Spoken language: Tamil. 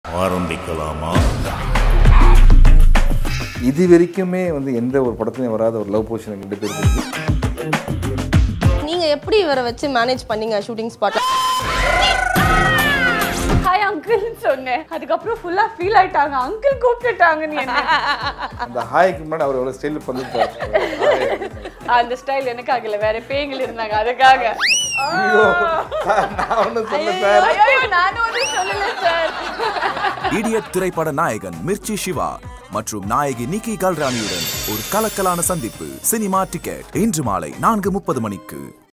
ஆரம்பிக்கலாமா இது வரைக்குமே வந்து எந்த ஒரு படத்துலையும் வராத ஒரு லவ் பொசிஷன் ரெண்டு பேருக்கு இருக்கு நீங்க எப்படி இவரை வச்சு மேனேஜ் பண்ணீங்க ஷூட்டிங் ஸ்பாட்ல ஹாய் அங்கிள் சொன்னேன் அதுக்கப்புறம் ஃபுல்லா ஃபீல் ஆயிட்டாங்க அங்கிள் கூப்பிட்டுட்டாங்க நீ என்ன அந்த ஹாய்க்கு முன்னாடி அவர் எவ்வளோ ஸ்டைல் பண்ணிருப்பாரு அந்த ஸ்டைல் எனக்காக இல்ல வேற பேய்கள் இருந்தாங்க அதுக்காக ஐயோ சார், நான் ஒன்றும் சொல்ல சார் ஐயோ நானும் ஒன்றும் சொல்லல சார் இடியட் திரைப்பட நாயகன் மிர்ச்சி சிவா மற்றும் நாயகி நிக்கி கல்ராணியுடன் ஒரு கலக்கலான சந்திப்பு சினிமா டிக்கெட் இன்று மாலை நான்கு முப்பது மணிக்கு